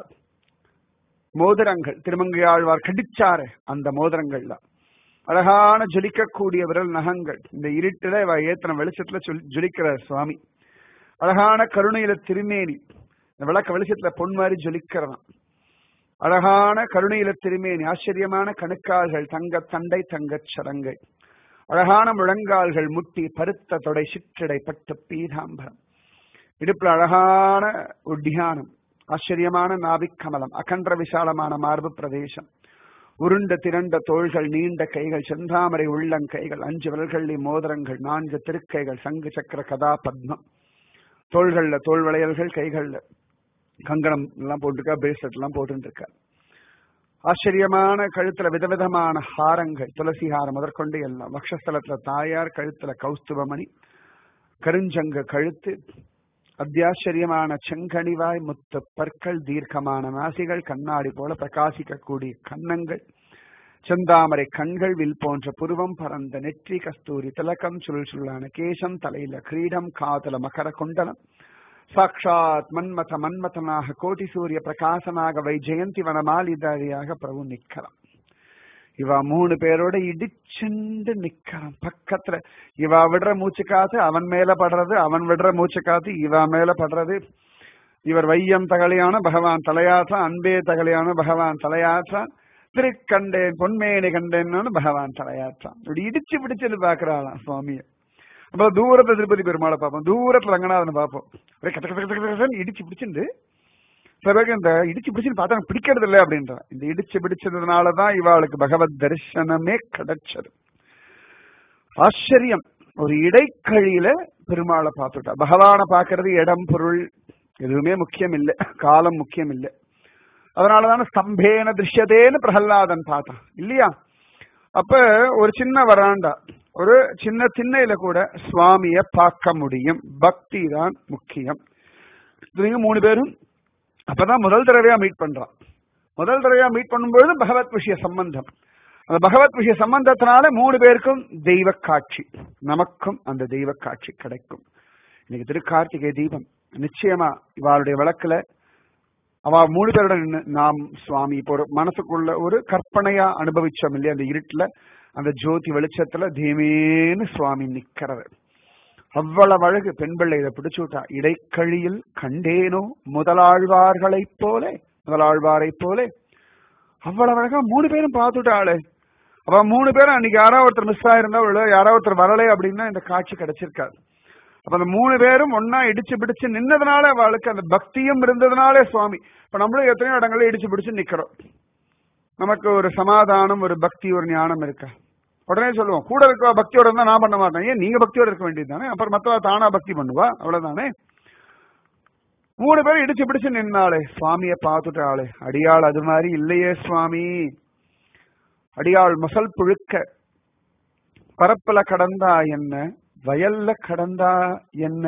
மோதிரங்கள் திருமங்கையாழ்வார் கடிச்சாரு அந்த மோதிரங்கள்ல அழகான ஜொலிக்கக்கூடிய விரல் நகங்கள் இந்த இருட்டுல இவ ஏத்தன வெளிச்சத்துல ஜொலிக்கிற சுவாமி அழகான கருணையில திருமேனி இந்த விளக்க வெளிச்சத்துல பொன் மாதிரி ஜொலிக்கிறதான் அழகான கருணையில திருமேனி ஆச்சரியமான கணுக்கால்கள் தங்க தண்டை தங்கச் சரங்கை அழகான முழங்கால்கள் முட்டி பருத்த தொடை சிற்றடை பட்டு பீதாம்பரம் இடுப்புல அழகான உத்தியானம் ஆச்சரியமான நாபிக் கமலம் அகன்ற விசாலமான மார்பு பிரதேசம் உருண்ட திரண்ட தோள்கள் நீண்ட கைகள் செந்தாமரை உள்ளங்கைகள் அஞ்சு விரல்களி மோதிரங்கள் நான்கு திருக்கைகள் சங்கு சக்கர கதா பத்மம் தோள்கள்ல தோல் வளையல்கள் கைகள்ல கங்கணம் எல்லாம் போட்டிருக்கா பிரேஸ்லெட் எல்லாம் போட்டுருக்கா ஆச்சரியமான கழுத்துல விதவிதமான ஹாரங்கள் துளசி ஹாரம் முதற்கொண்டு எல்லாம் வக்ஷஸ்தலத்துல தாயார் கழுத்துல கௌஸ்துபமணி கருஞ்சங்க கழுத்து அத்தியாச்சரியமான செங்கனிவாய் முத்து பற்கள் தீர்க்கமான நாசிகள் கண்ணாடி போல பிரகாசிக்கக்கூடிய கன்னங்கள் செந்தாமரை கண்கள் வில் போன்ற புருவம் பறந்த நெற்றி கஸ்தூரி திலக்கம் சுருள் சுருளான கேசம் தலையில கிரீடம் காதல மகர குண்டலம் சாட்சாத் மன்மத மன்மதனாக கோட்டி சூரிய பிரகாசனாக வை ஜெயந்தி வனமாலிதாரியாக பிரபு நிக்கலாம் இவ மூணு பேரோட இடிச்சுண்டு நிக்கிறான் பக்கத்துல இவ விடுற மூச்சு காத்து அவன் மேல படுறது அவன் விடுற மூச்சு காத்து இவ மேல படுறது இவர் வையம் தகலையான பகவான் தலையாற்றான் அன்பே தகலையான பகவான் தலையாற்றான் திருக்கண்டேன் பொன்மேனி கண்டேன்னு பகவான் தலையாற்றான் இப்படி இடிச்சு பிடிச்சது பாக்குறாளாம் சுவாமிய அப்ப தூரத்துல திருப்பதி பெருமாளை பார்ப்போம் தூரத்துல ரங்கநாதனை பார்ப்போம் அப்படியே கட்ட கட்ட கட்ட கட்டன்னு இடிச்சு பிடிச்சிருந்து சில பேருக்கு இந்த இடிச்சு பிடிச்சுன்னு பார்த்தா எனக்கு பிடிக்கிறது இல்லை அப்படின்ற இந்த இடிச்சு பிடிச்சதுனாலதான் இவாளுக்கு பகவத் தரிசனமே கிடைச்சது ஆச்சரியம் ஒரு இடைக்கழியில பெருமாளை பார்த்துட்டா பகவானை பார்க்கறது இடம் பொருள் எதுவுமே முக்கியம் இல்லை காலம் முக்கியம் இல்லை அதனாலதான ஸ்தம்பேன திருஷ்யதேன்னு பிரகல்லாதன் பார்த்தான் இல்லையா அப்ப ஒரு சின்ன வராண்டா ஒரு சின்ன திண்ணையில கூட சுவாமிய பார்க்க முடியும் பக்தி தான் முக்கியம் இவங்க மூணு பேரும் அப்பதான் முதல் தடவையா மீட் பண்றான் முதல் தடவையா மீட் பண்ணும்போது பகவத் விஷய சம்பந்தம் அந்த பகவத் விஷய சம்பந்தத்தினால மூணு பேருக்கும் தெய்வ காட்சி நமக்கும் அந்த தெய்வ காட்சி கிடைக்கும் இன்னைக்கு திருக்கார்த்திகை தீபம் நிச்சயமா இவாளுடைய வழக்குல அவ மூணு பேரோட நின்னு நாம் சுவாமி இப்போ ஒரு மனசுக்குள்ள ஒரு கற்பனையா அனுபவிச்சோம் இல்லையா அந்த இருட்டுல அந்த ஜோதி வெளிச்சத்துல தீமேன்னு சுவாமி நிக்கிறது அவ்வளவு அழகு பெண் பிள்ளை இதை பிடிச்சு விட்டா இடைக்கழியில் கண்டேனோ முதலாழ்வார்களைப் போல முதலாழ்வாரைப் போல அவ்வளவு அழகா மூணு பேரும் பார்த்துட்டாளே அவ மூணு பேரும் அன்னைக்கு யாராவது ஒருத்தர் மிஸ் ஆயிருந்தா அவளோ யாராவது ஒருத்தர் வரலை அப்படின்னா இந்த காட்சி கிடைச்சிருக்காது அப்ப அந்த மூணு பேரும் ஒன்னா இடிச்சு பிடிச்சு நின்னதுனால அவளுக்கு அந்த பக்தியும் இருந்ததுனாலே சுவாமி இப்ப நம்மளும் எத்தனையோ இடங்கள்ல இடிச்சு பிடிச்சு நிக்கிறோம் நமக்கு ஒரு சமாதானம் ஒரு பக்தி ஒரு ஞானம் இருக்கா உடனே சொல்லுவோம் கூட இருக்க பக்தியோட இருந்தா நான் பண்ண மாட்டேன் ஏன் நீங்க பக்தியோட இருக்க வேண்டியது தானே அப்புறம் மத்தவ தானா பக்தி பண்ணுவா அவ்வளவுதானே மூணு பேரும் இடிச்சு பிடிச்சு நின்னாளே சுவாமிய பார்த்துட்டாளே அடியாள் அது மாதிரி இல்லையே சுவாமி அடியாள் மசல் புழுக்க பரப்புல கடந்தா என்ன வயல்ல கடந்தா என்ன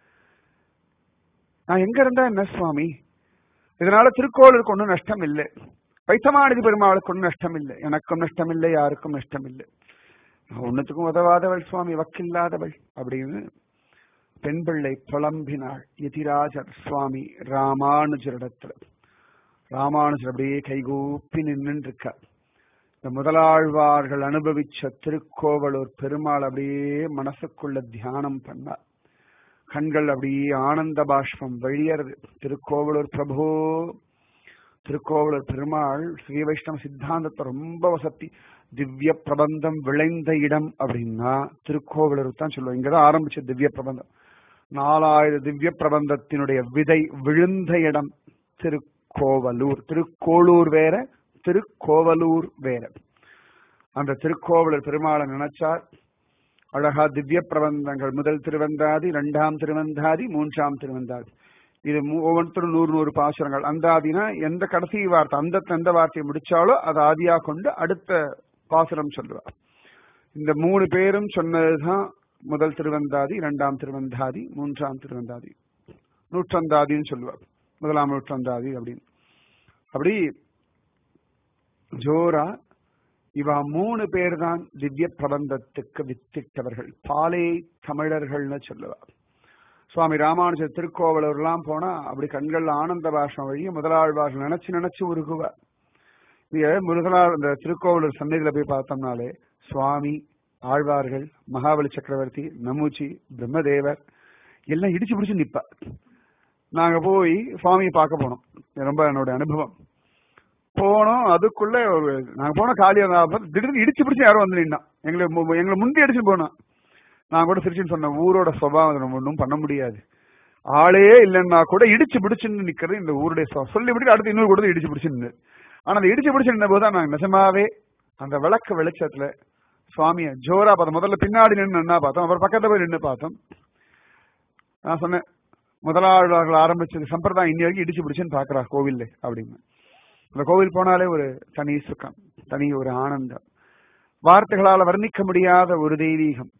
நான் எங்க இருந்தா என்ன சுவாமி இதனால திருக்கோளுக்கு ஒன்றும் நஷ்டம் இல்லை வைத்தமானதி பெருமாளுக்கு ஒன்றும் நஷ்டம் இல்லை எனக்கும் நஷ்டம் இல்லை யாருக்கும் நஷ்டம் இல்லை நான் ஒன்னுத்துக்கும் உதவாதவள் சுவாமி வக்கில்லாதவள் அப்படின்னு பெண் பிள்ளை புலம்பினாள் எதிராஜர் சுவாமி ராமானுஜரிடத்துல ராமானுஜர் அப்படியே கைகூப்பி நின்று இருக்கார் இந்த முதலாழ்வார்கள் அனுபவிச்ச திருக்கோவலூர் பெருமாள் அப்படியே மனசுக்குள்ள தியானம் பண்ணார் கண்கள் அப்படியே ஆனந்த பாஷ்பம் வழியறது திருக்கோவலூர் பிரபு திருக்கோவலூர் பெருமாள் ஸ்ரீ வைஷ்ணவ சித்தாந்தத்தை ரொம்ப வசத்தி திவ்ய பிரபந்தம் விளைந்த இடம் அப்படின்னா திருக்கோவலூர் தான் சொல்லுவோம் இங்கதான் ஆரம்பிச்ச திவ்ய பிரபந்தம் நாலாயிரம் திவ்ய பிரபந்தத்தினுடைய விதை விழுந்த இடம் திருக்கோவலூர் திருக்கோளூர் வேற திருக்கோவலூர் வேற அந்த திருக்கோவலூர் பெருமாளை நினைச்சார் அழகா திவ்ய பிரபந்தங்கள் முதல் திருவந்தாதி இரண்டாம் திருவந்தாதி மூன்றாம் திருவந்தாதி இது ஒவ்வொருத்தரும் நூறு நூறு பாசுரங்கள் அந்தாதினா எந்த கடைசி வார்த்தை அந்த எந்த வார்த்தையை முடிச்சாலோ அதை ஆதியா கொண்டு அடுத்த பாசுரம் சொல்லுவார் இந்த மூணு பேரும் சொன்னதுதான் முதல் திருவந்தாதி இரண்டாம் திருவந்தாதி மூன்றாம் திருவந்தாதி நூற்றந்தாதின்னு சொல்லுவார் முதலாம் நூற்றந்தாதி அப்படின்னு அப்படி ஜோரா இவா மூணு பேர் தான் திவ்ய பிரபந்தத்துக்கு வித்திட்டவர்கள் பாலே தமிழர்கள்னு சொல்லுவார் சுவாமி ராமானுஜர் திருக்கோவலூர்லாம் போனா அப்படி கண்கள்ல ஆனந்த பாஷம் வழிய முதலாழ்வார்கள் நினைச்சு நினைச்சு உருகுவார் இங்க முதலாள் இந்த திருக்கோவலூர் சந்நிதியில போய் பார்த்தோம்னாலே சுவாமி ஆழ்வார்கள் மகாபலி சக்கரவர்த்தி நமூச்சி பிரம்மதேவர் எல்லாம் இடிச்சு பிடிச்சு நிப்பா நாங்க போய் சுவாமியை பார்க்க போனோம் ரொம்ப என்னோட அனுபவம் போனோம் அதுக்குள்ள ஒரு நாங்க போன காலியா திடீர்னு இடிச்சு பிடிச்சு யாரும் வந்து நின்னா எங்களை எங்களை முந்தி அடிச்சு போனோம் நான் கூட சிரிச்சுன்னு சொன்னேன் ஊரோட சுபாவம் நம்ம ஒன்றும் பண்ண முடியாது ஆளே இல்லைன்னா கூட இடிச்சு பிடிச்சுன்னு நிக்கிறது இந்த ஊருடைய சொல்லி விட்டு அடுத்து இன்னொரு கூட இடிச்சு பிடிச்சு நின்று ஆனா அந்த இடிச்சு பிடிச்சு நின்ற போது நாங்க நிஜமாவே அந்த விளக்கு வெளிச்சத்துல சுவாமிய ஜோரா பார்த்தோம் முதல்ல பின்னாடி நின்று நின்னா பார்த்தோம் அப்புறம் பக்கத்துல போய் நின்று பார்த்தோம் நான் சொன்னேன் முதலாளர்கள் ஆரம்பிச்சது சம்பிரதாயம் இன்னி வரைக்கும் இடிச்சு பிடிச்சுன்னு பாக்குறா கோவில்ல அப்படின்னு அந்த கோவில் போனாலே ஒரு தனி சுகம் தனி ஒரு ஆனந்தம் வார்த்தைகளால் வர்ணிக்க முடியாத ஒரு தெய்வீகம்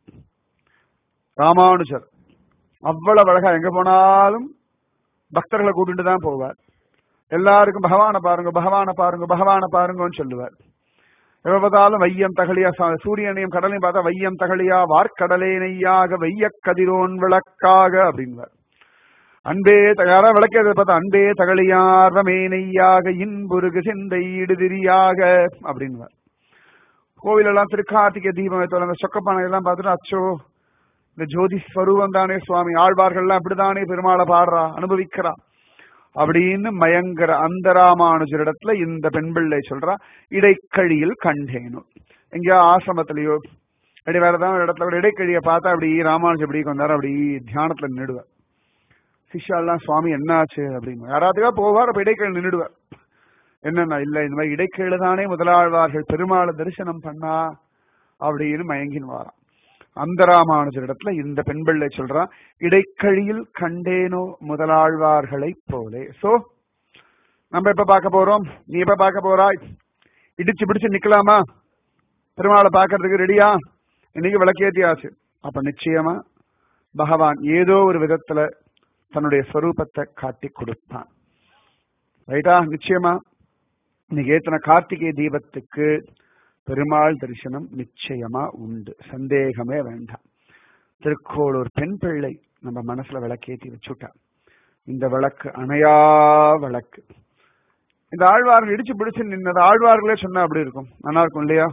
ராமானுஜர் அவ்வளவு அழகா எங்க போனாலும் பக்தர்களை கூட்டிட்டு தான் போவார் எல்லாருக்கும் பகவான பாருங்க பகவான பாருங்க பகவான பாருங்கன்னு சொல்லுவார் எவ்வளவுதாலும் வையம் தகலியா சூரியனையும் கடலையும் பார்த்தா வையம் தகலியா வார்க்கடலே நெய்யாக வைய கதிரோன் விளக்காக அப்படின்வார் அன்பே யாரா விளக்கிறது பார்த்தா அன்பே தகலியார்வமே நெய்யாக இன்புருகு சிந்தை இடுதிரியாக அப்படின்வார் கோவிலெல்லாம் திருக்கார்த்திகை தீபம் அந்த சொக்கப்பானை எல்லாம் பார்த்துட்டு அச்சோ இந்த ஜோதி ஸ்வரூபம் தானே சுவாமி ஆழ்வார்கள்லாம் அப்படித்தானே பெருமாளை பாடுறா அனுபவிக்கிறா அப்படின்னு மயங்கர அந்த ராமானுஜரிடத்துல இந்த பெண் பிள்ளை சொல்றா இடைக்கழியில் கண்டேனும் எங்கேயோ ஆசிரமத்திலேயோ அப்படி வேற ஏதாவது இடத்துல கூட இடைக்கழிய பார்த்தா அப்படி ராமானுஜர் இப்படி கொண்டாரு அப்படி தியானத்துல நின்றுடுவார் சிஷ்யாலாம் சுவாமி என்னாச்சு அப்படின்னு யாராவதுக்கா போவார் அப்ப இடைக்கழி நின்றுடுவார் என்னன்னா இல்ல இந்த மாதிரி இடைக்கழு தானே முதலாழ்வார்கள் பெருமாளை தரிசனம் பண்ணா அப்படின்னு மயங்கின் வாராம் அந்த ராமானுஜரிடத்துல இந்த பெண் பிள்ளை சொல்றா இடைக்கழியில் கண்டேனோ முதலாழ்வார்களை போலே சோ நம்ம எப்ப பார்க்க போறோம் நீ எப்ப பார்க்க போறாய் இடிச்சு பிடிச்சு நிக்கலாமா பெருமாளை பார்க்கறதுக்கு ரெடியா இன்னைக்கு விளக்கேத்தியாச்சு அப்ப நிச்சயமா பகவான் ஏதோ ஒரு விதத்துல தன்னுடைய ஸ்வரூபத்தை காட்டி கொடுப்பான் ரைட்டா நிச்சயமா இன்னைக்கு ஏத்தன கார்த்திகை தீபத்துக்கு பெருமாள் தரிசனம் நிச்சயமா உண்டு சந்தேகமே வேண்டாம் திருக்கோளூர் பெண் பிள்ளை நம்ம மனசுல விளக்கேத்தி வச்சுட்டா இந்த விளக்கு அணையா விளக்கு இந்த ஆழ்வார்கள் இடிச்சு பிடிச்சு நின்னது ஆழ்வார்களே சொன்னா அப்படி இருக்கும் நல்லா இருக்கும் இல்லையா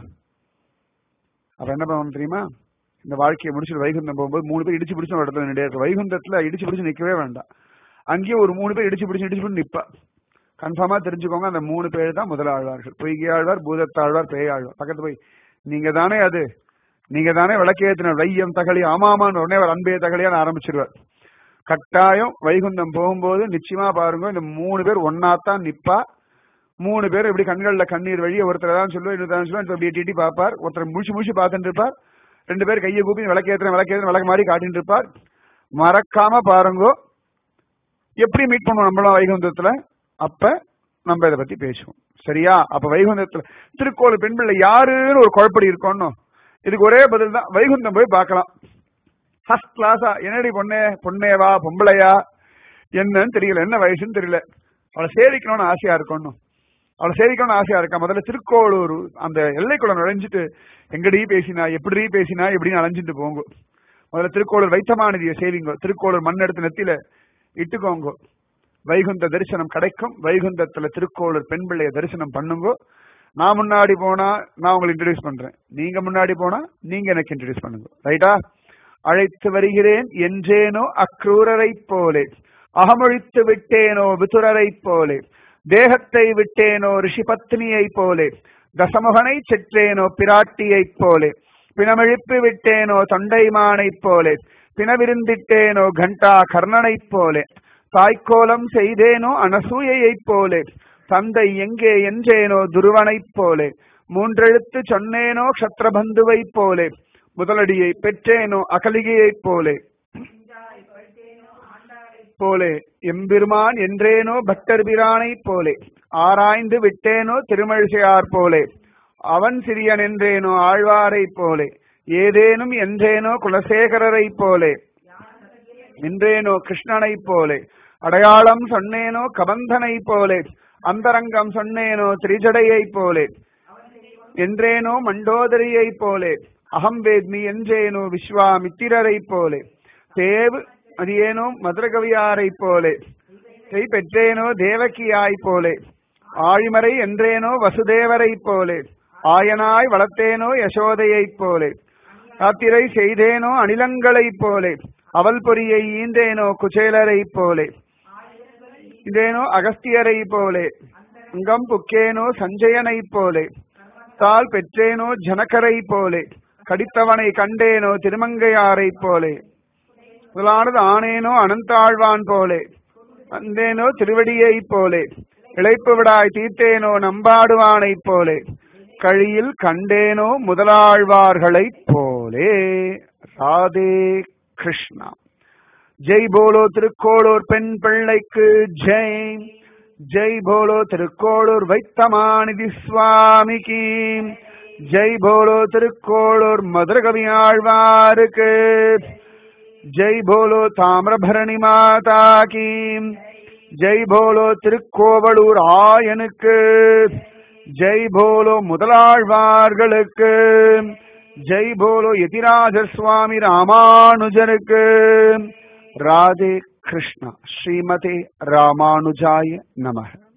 அப்ப என்ன பண்ணணும் தெரியுமா இந்த வாழ்க்கையை முடிச்சுட்டு வைகுந்தம் போகும்போது மூணு பேர் இடிச்சு பிடிச்சு ஒரு இடத்துல நின்று வைகுந்தத்துல இடிச்சு பிடிச்சு நிக்கவே வேண்டாம் அங்கேயே ஒரு மூணு பேர் இடிச்சு பிடிச்சு இடிச்சு பிடிச்சு நிப்பா கன்ஃபார்மா தெரிஞ்சுக்கோங்க அந்த மூணு பேர் தான் முதலாழ்வார்கள் பொய்கையாழ்வார் பூதத்தாழ்வார் பேயாழ்வார் பக்கத்து போய் நீங்க தானே அது நீங்க தானே விளக்கேத்தின வையம் தகலி ஆமாமான்னு உடனே அவர் அன்பே தகலியான்னு ஆரம்பிச்சிருவார் கட்டாயம் வைகுந்தம் போகும்போது நிச்சயமா பாருங்க இந்த மூணு பேர் ஒன்னாத்தான் நிப்பா மூணு பேர் இப்படி கண்கள்ல கண்ணீர் வழி ஒருத்தர் தான் சொல்லுவார் இன்னொருத்தர் சொல்லுவார் அப்படியே டிட்டி பார்ப்பார் ஒருத்தர் முழிச்சு முழிச்சு பார்த்துட்டு இருப்பார் ரெண்டு பேர் கையை கூப்பி விளக்கேத்துறேன் விளக்கேத்துறேன் விளக்கு மாதிரி காட்டிட்டு இருப்பார் மறக்காம பாருங்கோ எப்படி மீட் பண்ணுவோம் நம்மளும் வைகுந்தத்துல அப்ப நம்ம இதை பத்தி பேசுவோம் சரியா அப்ப வைகுந்தத்துல திருக்கோவில் பெண் பிள்ளை யாருன்னு ஒரு குழப்படி இருக்கணும் இதுக்கு ஒரே பதில் தான் வைகுந்தம் போய் பார்க்கலாம் ஃபர்ஸ்ட் கிளாஸா என்னடி பொண்ணே பொண்ணேவா பொம்பளையா என்னன்னு தெரியல என்ன வயசுன்னு தெரியல அவளை சேவிக்கணும்னு ஆசையா இருக்கணும் அவளை சேவிக்கணும்னு ஆசையா இருக்கா முதல்ல திருக்கோளூர் அந்த எல்லைக்குள்ள நுழைஞ்சிட்டு எங்கடி பேசினா எப்படி பேசினா எப்படின்னு அலைஞ்சிட்டு போங்க முதல்ல திருக்கோளூர் வைத்தமானதியை சேவிங்கோ திருக்கோளூர் மண் எடுத்து நெத்தியில இட்டுக்கோங்க வைகுந்த தரிசனம் கிடைக்கும் வைகுந்தத்துல திருக்கோளூர் பெண் பிள்ளைய தரிசனம் பண்ணுங்கோ நான் முன்னாடி போனா நான் உங்களை இன்ட்ரடியூஸ் பண்றேன் நீங்க முன்னாடி போனா நீங்க எனக்கு இன்ட்ரடியூஸ் பண்ணுங்க ரைட்டா அழைத்து வருகிறேன் என்றேனோ அக்ரூரரை போலே அகமொழித்து விட்டேனோ விதுரரை போலே தேகத்தை விட்டேனோ ரிஷிபத்னியை போலே தசமுகனை செற்றேனோ பிராட்டியைப் போலே பிணமெழுப்பி விட்டேனோ தொண்டைமானைப் போலே பிணவிருந்திட்டேனோ கண்டா கர்ணனைப் போலே தாய்க்கோலம் செய்தேனோ அனசூயைப் போலே தந்தை எங்கே என்றேனோ துருவனைப் போலே மூன்றெழுத்து சொன்னேனோ க்ஷத்ரபந்துவைப் போலே முதலடியை பெற்றேனோ அகலிகையைப் போலே போலே எம்பெருமான் என்றேனோ பக்தர் பிரானைப் போலே ஆராய்ந்து விட்டேனோ திருமழிசையார் போலே அவன் சிறியன் என்றேனோ ஆழ்வாரைப் போலே ஏதேனும் என்றேனோ குலசேகரரைப் போலே என்றேனோ கிருஷ்ணனைப் போலே அடையாளம் சொன்னேனோ கபந்தனைப் போலே அந்தரங்கம் சொன்னேனோ திரிஜடையைப் போலே என்றேனோ மண்டோதரியைப் போலே அகம் வேத்மி என்றேனோ விஸ்வாமித்திரரைப் போலே தேவ் அடியேனோ மதுரகவியாரைப் போலே கை பெற்றேனோ தேவகியாய் போலே ஆழிமறை என்றேனோ வசுதேவரைப் போலே ஆயனாய் வளர்த்தேனோ யசோதையைப் போலே யாத்திரை செய்தேனோ அணிலங்களைப் போலே அவல் பொறியை ஈந்தேனோ குச்சேலரைப் போலே இதேனோ அகஸ்தியரைப் போலே அங்கம் புக்கேனோ சஞ்சயனைப் போலே தால் பெற்றேனோ ஜனகரைப் போலே கடித்தவனை கண்டேனோ திருமங்கையாரைப் போலே முதலானது ஆனேனோ அனந்தாழ்வான் போலே வந்தேனோ திருவடியைப் போலே இழைப்பு விடாய் தீர்த்தேனோ நம்பாடுவானைப் போலே கழியில் கண்டேனோ முதலாழ்வார்களைப் போலே ராதே கிருஷ்ணா ஜெய் போலோ திருக்கோளூர் பெண் பிள்ளைக்கு ஜெய் ஜெய் போலோ திருக்கோளூர் வைத்தமாநிதி சுவாமிக்கு ஜெய் போலோ திருக்கோளூர் மதுரகவி ஆழ்வாருக்கு ஜெய் போலோ தாமிரபரணி மாதா கீ ஜெய் போலோ திருக்கோவலூர் ஆயனுக்கு ஜெய் போலோ முதலாழ்வார்களுக்கு ஜெய் போலோ யதிராஜர் சுவாமி ராமானுஜருக்கு ராதே கிருஷ்ணா ஸ்ரீமதே ராமானுஜாய நமக